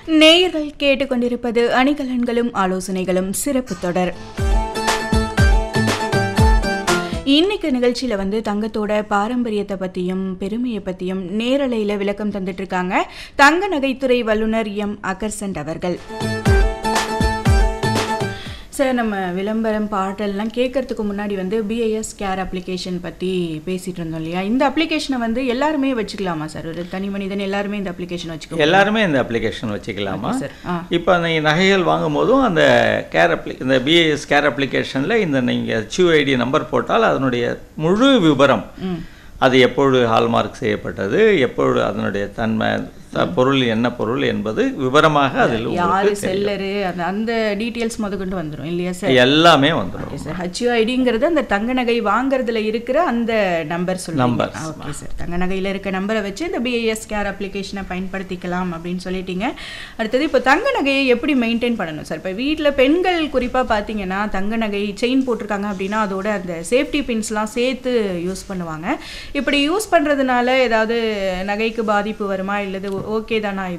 நேயர்கள் கேட்டுக்கொண்டிருப்பது அணிகலன்களும் ஆலோசனைகளும் சிறப்பு தொடர் இன்னைக்கு நிகழ்ச்சியில வந்து தங்கத்தோட பாரம்பரியத்தை பத்தியும் பெருமையை பத்தியும் நேரலையில விளக்கம் தந்துட்டு இருக்காங்க தங்க நகைத்துறை வல்லுநர் எம் அகர்சண்ட் அவர்கள் சார் நம்ம விளம்பரம் பாட்டெல்லாம் கேட்கறதுக்கு முன்னாடி வந்து பிஐஎஸ் கேர் அப்ளிகேஷன் பற்றி பேசிட்டு இருந்தோம் இல்லையா இந்த அப்ளிகேஷனை வந்து எல்லாருமே வச்சுக்கலாமா சார் ஒரு தனி மனிதன் எல்லாருமே இந்த அப்ளிகேஷன் வச்சுக்கோ எல்லாருமே இந்த அப்ளிகேஷன் வச்சுக்கலாமா சார் ஆ இப்போ நீங்கள் நகைகள் வாங்கும் போதும் அந்த கேர் அப்ளி இந்த பிஏஎஸ் கேர் அப்ளிகேஷனில் இந்த நீங்கள் ஹெச்யூஐடி நம்பர் போட்டால் அதனுடைய முழு விவரம் ம் அது எப்பொழுது ஹால்மார்க் செய்யப்பட்டது எப்பொழுது அதனுடைய தன்மை த- பொருள் என்ன பொருள் என்பது விவரமாக அதில் யாரு உங்களுக்கு தெரியும். செல்லரு அந்த அந்த டீட்டெயில்ஸ் முதற்கொண்டு வந்துரும் இல்லையா சார் எல்லாமே வந்துடும் ஓகே சார் ஹச்யூஐடிங்கிறது அந்த தங்க நகை வாங்குறதுல இருக்கிற அந்த நம்பர் சொல்லுங்க Numbers. ஓகே சார் தங்க நகையில இருக்க நம்பரை வச்சு இந்த பிஏஎஸ் கேர் அப்ளிகேஷனை பயன்படுத்திக்கலாம் அப்படின்னு சொல்லிட்டீங்க அடுத்தது இப்போ தங்க நகையை எப்படி மெயின்டைன் பண்ணணும் சார் இப்போ வீட்டில் பெண்கள் குறிப்பாக பார்த்தீங்கன்னா தங்க நகை செயின் போட்டிருக்காங்க அப்படின்னா அதோட அந்த சேஃப்டி பின்ஸ்லாம் சேர்த்து யூஸ் பண்ணுவாங்க இப்படி யூஸ் பண்ணுறதுனால ஏதாவது நகைக்கு பாதிப்பு வருமா இல்லது ஓகே தானா